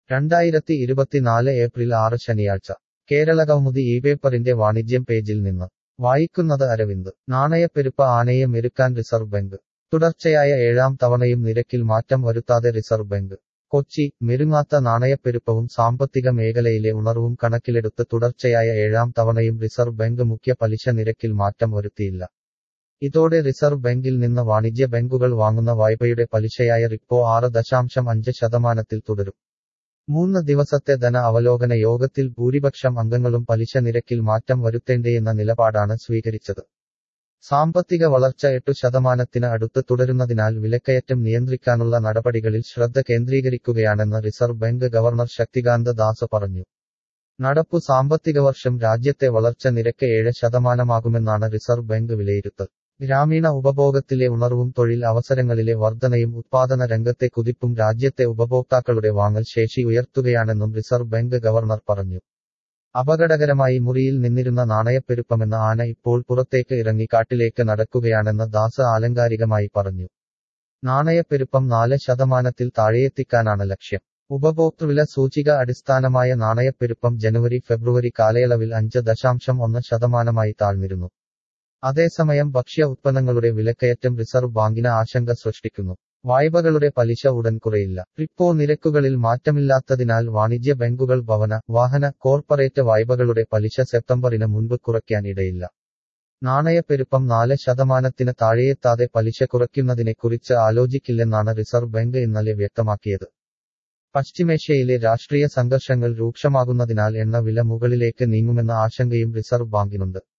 രണ്ടായിരത്തി ഇരുപത്തിനാല് ഏപ്രിൽ ആറ് ശനിയാഴ്ച കേരളകൗമുദി ഈ പേപ്പറിന്റെ വാണിജ്യം പേജിൽ നിന്ന് വായിക്കുന്നത് അരവിന്ദ് നാണയപ്പെരുപ്പ ആനയെ മെരുക്കാൻ റിസർവ് ബാങ്ക് തുടർച്ചയായ ഏഴാം തവണയും നിരക്കിൽ മാറ്റം വരുത്താതെ റിസർവ് ബാങ്ക് കൊച്ചി മെരുങ്ങാത്ത നാണയപ്പെരുപ്പവും സാമ്പത്തിക മേഖലയിലെ ഉണർവും കണക്കിലെടുത്ത് തുടർച്ചയായ ഏഴാം തവണയും റിസർവ് ബാങ്ക് മുഖ്യ പലിശ നിരക്കിൽ മാറ്റം വരുത്തിയില്ല ഇതോടെ റിസർവ് ബാങ്കിൽ നിന്ന് വാണിജ്യ ബാങ്കുകൾ വാങ്ങുന്ന വായ്പയുടെ പലിശയായ റിപ്പോ ആറ് ദശാംശം അഞ്ച് ശതമാനത്തിൽ തുടരും മൂന്ന് ദിവസത്തെ ധന അവലോകന യോഗത്തിൽ ഭൂരിപക്ഷം അംഗങ്ങളും പലിശ നിരക്കിൽ മാറ്റം വരുത്തേണ്ടേയെന്ന നിലപാടാണ് സ്വീകരിച്ചത് സാമ്പത്തിക വളർച്ച എട്ടു ശതമാനത്തിന് അടുത്ത് തുടരുന്നതിനാൽ വിലക്കയറ്റം നിയന്ത്രിക്കാനുള്ള നടപടികളിൽ ശ്രദ്ധ കേന്ദ്രീകരിക്കുകയാണെന്ന് reserve bank governor Shaktikanta Das പറഞ്ഞു നടപ്പു സാമ്പത്തിക വർഷം രാജ്യത്തെ വളർച്ച നിരക്ക് ഏഴ് ശതമാനമാകുമെന്നാണ് റിസർവ് ബാങ്ക് വിലയിരുത്തൽ ഗ്രാമീണ ഉപഭോഗത്തിലെ ഉണർവും തൊഴിൽ അവസരങ്ങളിലെ വർധനയും ഉത്പാദന രംഗത്തെ കുതിപ്പും രാജ്യത്തെ ഉപഭോക്താക്കളുടെ വാങ്ങൽ ശേഷി ഉയർത്തുകയാണെന്നും റിസർവ് ബാങ്ക് ഗവർണർ പറഞ്ഞു അപകടകരമായി മുറിയിൽ നിന്നിരുന്ന നാണയപ്പെരുപ്പമെന്ന ആന ഇപ്പോൾ പുറത്തേക്ക് ഇറങ്ങി കാട്ടിലേക്ക് നടക്കുകയാണെന്ന് ദാസ് ആലങ്കാരികമായി പറഞ്ഞു നാണയപ്പെരുപ്പം നാല് ശതമാനത്തിൽ താഴെയെത്തിക്കാനാണ് ലക്ഷ്യം ഉപഭോക്തൃവില സൂചിക അടിസ്ഥാനമായ നാണയപ്പെരുപ്പം ജനുവരി ഫെബ്രുവരി കാലയളവിൽ അഞ്ച് ദശാംശം ഒന്ന് ശതമാനമായി താഴ്ന്നിരുന്നു അതേസമയം ഭക്ഷ്യ ഉത്പന്നങ്ങളുടെ വിലക്കയറ്റം റിസർവ് ബാങ്കിന് ആശങ്ക സൃഷ്ടിക്കുന്നു വായ്പകളുടെ പലിശ ഉടൻ കുറയില്ല റിപ്പോ നിരക്കുകളിൽ മാറ്റമില്ലാത്തതിനാൽ വാണിജ്യ ബാങ്കുകൾ ഭവന വാഹന കോർപ്പറേറ്റ് വായ്പകളുടെ പലിശ സെപ്റ്റംബറിന് മുൻപ് കുറയ്ക്കാൻ ഇടയില്ല നാണയപ്പെരുപ്പം നാല് ശതമാനത്തിന് താഴെയെത്താതെ പലിശ കുറയ്ക്കുന്നതിനെക്കുറിച്ച് ആലോചിക്കില്ലെന്നാണ് റിസർവ് ബാങ്ക് ഇന്നലെ വ്യക്തമാക്കിയത് പശ്ചിമേഷ്യയിലെ രാഷ്ട്രീയ സംഘർഷങ്ങൾ രൂക്ഷമാകുന്നതിനാൽ എണ്ണ വില മുകളിലേക്ക് നീങ്ങുമെന്ന ആശങ്കയും റിസർവ് ബാങ്കിനുണ്ട്